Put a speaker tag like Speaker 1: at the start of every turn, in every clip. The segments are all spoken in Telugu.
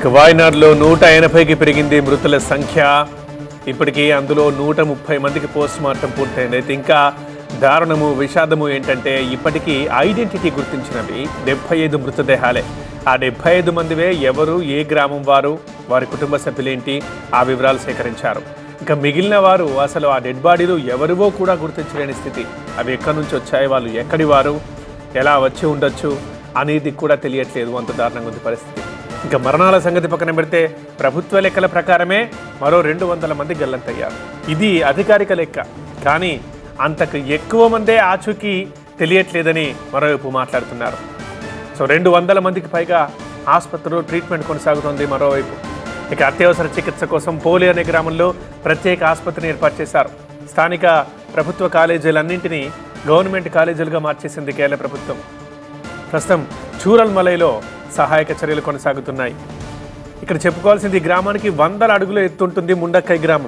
Speaker 1: ఇక వాయనాడులో నూట ఎనభైకి పెరిగింది మృతుల సంఖ్య ఇప్పటికీ అందులో నూట ముప్పై మందికి పోస్ట్ మార్టం పూర్తయింది అయితే ఇంకా దారుణము విషాదము ఏంటంటే ఇప్పటికీ ఐడెంటిటీ గుర్తించినవి డెబ్బై ఐదు మృతదేహాలే ఆ డెబ్బై ఐదు మందివే ఎవరు ఏ గ్రామం వారు వారి కుటుంబ సభ్యులేంటి ఆ వివరాలు సేకరించారు ఇంకా మిగిలిన వారు అసలు ఆ డెడ్ బాడీలు ఎవరివో కూడా గుర్తించలేని స్థితి అవి ఎక్కడి నుంచి వచ్చాయి వాళ్ళు ఎక్కడి వారు ఎలా వచ్చి ఉండొచ్చు అనేది కూడా తెలియట్లేదు అంత దారుణంగా ఉంది పరిస్థితి ఇంకా మరణాల సంగతి పక్కన పెడితే ప్రభుత్వ లెక్కల ప్రకారమే మరో రెండు వందల మంది గల్లంతయ్యారు ఇది అధికారిక లెక్క కానీ అంతకు ఎక్కువ మందే ఆచూకీ తెలియట్లేదని మరోవైపు మాట్లాడుతున్నారు సో రెండు వందల మందికి పైగా ఆసుపత్రిలో ట్రీట్మెంట్ కొనసాగుతోంది మరోవైపు ఇక అత్యవసర చికిత్స కోసం పోలి అనే గ్రామంలో ప్రత్యేక ఆసుపత్రిని ఏర్పాటు చేశారు స్థానిక ప్రభుత్వ కాలేజీలన్నింటినీ గవర్నమెంట్ కాలేజీలుగా మార్చేసింది కేరళ ప్రభుత్వం ప్రస్తుతం చూరల్ మలైలో సహాయక చర్యలు కొనసాగుతున్నాయి ఇక్కడ చెప్పుకోవాల్సింది ఈ గ్రామానికి వందల అడుగుల ఎత్తుంటుంది ముండక్కై గ్రామం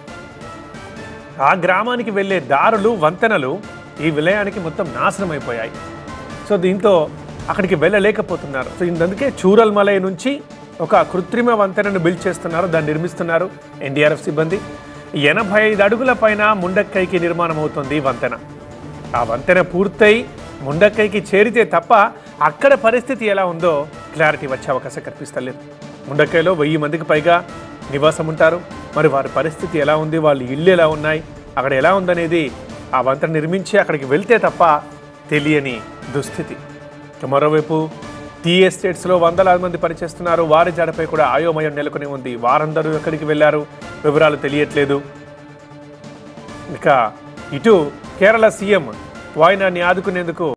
Speaker 1: ఆ గ్రామానికి వెళ్ళే దారులు వంతెనలు ఈ విలయానికి మొత్తం నాశనం అయిపోయాయి సో దీంతో అక్కడికి వెళ్ళలేకపోతున్నారు సో ఇందుకే చూరల్ మలై నుంచి ఒక కృత్రిమ వంతెనను బిల్డ్ చేస్తున్నారు దాన్ని నిర్మిస్తున్నారు ఎన్డీఆర్ఎఫ్ సిబ్బంది ఎనభై ఐదు అడుగుల పైన ముండక్కైకి నిర్మాణం అవుతుంది ఈ వంతెన ఆ వంతెన పూర్తయి ముండక్కైకి చేరితే తప్ప అక్కడ పరిస్థితి ఎలా ఉందో క్లారిటీ వచ్చే అవకాశం కనిపిస్తలేదు ముండక్కైలో వెయ్యి మందికి పైగా నివాసం ఉంటారు మరి వారి పరిస్థితి ఎలా ఉంది వాళ్ళ ఇల్లు ఎలా ఉన్నాయి అక్కడ ఎలా ఉందనేది ఆ వంతెన నిర్మించి అక్కడికి వెళ్తే తప్ప తెలియని దుస్థితి ఇక మరోవైపు టీ ఎస్టేట్స్లో వందలాది మంది పనిచేస్తున్నారు వారి జాడపై కూడా ఆయోమయం నెలకొని ఉంది వారందరూ ఎక్కడికి వెళ్ళారు వివరాలు తెలియట్లేదు ఇక ఇటు కేరళ సీఎం వాయినాన్ని ఆదుకునేందుకు